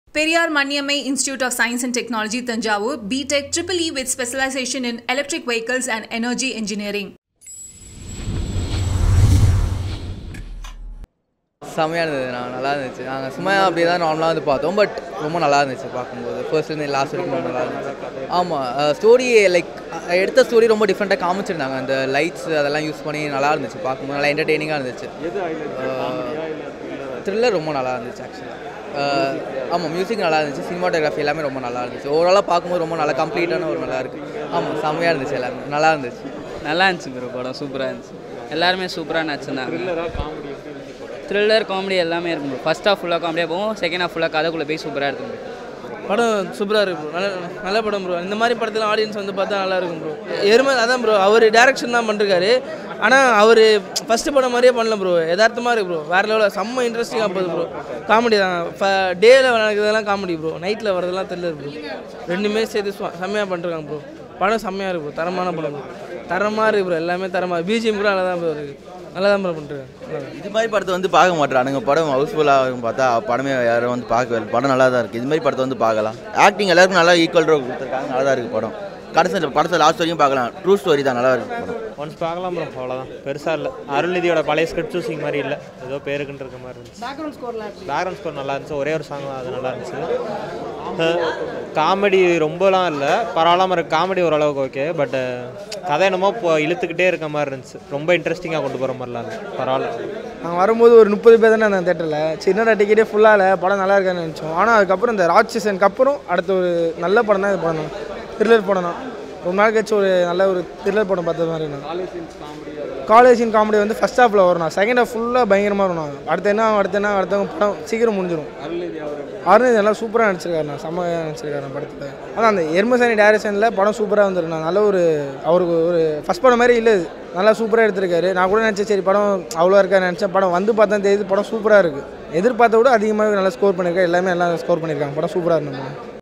Periyar Maniammai Institute of Science and Technology, Tanjavur, BTech Triple E with specialization in electric vehicles and energy engineering. செம்மையாக இருந்தது நான் நல்லா இருந்துச்சு நாங்கள் சும்மா அப்படியே தான் நார்மலாக வந்து பார்த்தோம் பட் ரொம்ப நல்லா இருந்துச்சு பார்க்கும்போது ஃபர்ஸ்ட்லேருந்து லாஸ்ட் வரைக்கும் ரொம்ப நல்லா இருந்துச்சு ஆமாம் ஸ்டோரி லைக் எடுத்த ஸ்டோரி ரொம்ப டிஃப்ரெண்ட்டாக காமிச்சிருந்தாங்க அந்த லைட்ஸ் அதெல்லாம் யூஸ் பண்ணி நல்லா இருந்துச்சு பார்க்கும்போது நல்லா என்டர்டெய்னிங்காக இருந்துச்சு த்ரில்லர் ரொம்ப நல்லா இருந்துச்சு ஆக்சுவலாக ஆமாம் மியூசிக் நல்லா இருந்துச்சு சினிமாட்டோகிராஃபி எல்லாமே ரொம்ப நல்லா இருந்துச்சு ஓவராலாக பார்க்கும்போது ரொம்ப நல்லா கம்ப்ளீட்டான ஒரு நல்லா இருக்குது ஆமாம் செம்மையாக இருந்துச்சு எல்லாமே நல்லா இருந்துச்சு நல்லா இருந்துச்சு ப்ரோ படம் சூப்பராக இருந்துச்சு எல்லாருமே சூப்பராக நடிச்சிருந்தாங்க த்ரில்லர் காமெடி எல்லாமே இருக்கும் ப்ரோ ஃபர்ஸ்ட் ஹாஃப் ஃபுல்லாக காமெடியாக போகும் செகண்ட் ஹாஃப் ஃபுல்லாக கதைக்குள்ளே போய் சூப்பராக இருக்கும் bro. படம் சூப்பராக இருக்கு ப்ரோ நல்ல நல்ல படம் ப்ரோ இந்த மாதிரி படத்தில் ஆடியன்ஸ் வந்து பார்த்தா நல்லா இருக்கும் ப்ரோ எருமை அதான் ப்ரோ அவர் டேரக்ஷன் தான் பண்ணிருக்காரு ஆனால் அவர் ஃபஸ்ட்டு படம் மாதிரியே பண்ணல ப்ரோ யதார்த்தமாக இருக்கு ப்ரோ வேறு லெவலில் செம்ம இன்ட்ரெஸ்டிங்காக போகுது ப்ரோ காமெடி தான் டேயில் நடக்கிறதெல்லாம் காமெடி ப்ரோ நைட்டில் வரதெல்லாம் தெரியல ப்ரோ ரெண்டுமே சேர்த்து சும்மா செம்மையாக பண்ணிருக்காங்க ப்ரோ படம் செம்மையாக இருக்கு ப்ரோ தரமான படம் ப்ரோ தரமாக இருக்கு ப்ரோ எல்லாமே தரமாக பிஜிஎம் கூட நல்லா தான் ப்ரோ இருக்குது நல்லா தான் ப்ரோ பண்ணிருக்காங்க இது மாதிரி படத்தை வந்து பார்க்க மாட்டானுங்க படம் ஹவுஸ்ஃபுல்லாக பார்த்தா படமே யாரும் வந்து பார்க்கவே இல்லை. படம் நல்லா தான் இருக்குது இது மாதிரி படத்தை வந்து பார்க்கலாம் ஆக்டிங் எல்லாருக்கும் நல்லா ஈக்குவல் ரோல் கொடுத்துருக்காங்க நல்லா தான் இருக்குது படம் கடைசி படத்தை லாஸ்ட் வரைக்கும் பார்க்கலாம் ட்ரூ ஸ்டோரி தான் நல்லா இருக்குது படம் ஒன்ஸ் பார்க்கலாம் ப்ரோ அவ்வளோதான் பெருசாக இல்லை அருள்நிதியோட பழைய ஸ்கிரிப்ட் சூசிங் மாதிரி இல்லை ஏதோ பேருக்குன்னு இருக்க மாதிரி இருந்துச்சு பேக்ரவுண்ட் ஸ்கோர் நல்லா இருந்துச்சு ஒரே ஒரு சாங் அது நல்லா இருந்துச்சு காமெடி ரொம்பலாம் இல்லை பரவாயில்லாமல் இருக்கு காமெடி ஓரளவுக்கு ஓகே பட் கதை என்னமோ இப்போ இழுத்துக்கிட்டே இருக்க மாதிரி இருந்துச்சு ரொம்ப இன்ட்ரெஸ்டிங்காக கொண்டு போகிற மாதிரிலாம் இல்லை பரவாயில்ல நாங்கள் வரும்போது ஒரு முப்பது பேர் தானே அந்த தேட்டரில் சின்னடா டிக்கெட்டே ஃபுல்லாக படம் நல்லா இருக்கான்னு நினச்சோம் ஆனால் அதுக்கப்புறம் இந்த ராட்சசனுக்கு அப்புறம் அடுத்த ஒரு நல்ல படம் தான் இது படம் தான் த்ரில்லர் படம் தான் ரொம்ப நாள் கழிச்சு ஒரு நல்ல ஒரு த்ரில்லர் படம் பார்த்த மாதிரி நான் காலேஜ் சீன் காமெடி வந்து ஃபஸ்ட் ஹாஃபில் வரும் செகண்ட் ஹாஃப் ஃபுல்லாக பயங்கரமாக வரும் அடுத்து என்ன அடுத்து என்ன அடுத்தவங்க படம் சீக்கிரம் முடிஞ்சிடும் அருண் நல்லா சூப்பராக நடிச்சிருக்காரு நான் செம்ம நடிச்சிருக்காரு நான் படத்தில் ஆனால் அந்த எர்மசானி டேரக்ஷனில் படம் சூப்பராக வந்துருக்கு நான் நல்ல ஒரு அவருக்கு ஒரு ஃபஸ்ட் படம் மாதிரி இல்லை இது. நல்லா சூப்பராக எடுத்திருக்காரு நான் கூட நினச்சேன் சரி படம் அவ்வளோ இருக்கா நினச்சேன் படம் வந்து பார்த்தா தெரியுது படம் சூப்பராக இருக்குது எதிர்பார்த்த விட அதிகமாக நல்லா ஸ்கோர் பண்ணியிருக்காரு எல்லாமே நல்லா ஸ்கோர் பண்ணியிருக்காங்க படம் சூப்பராக இருந்தது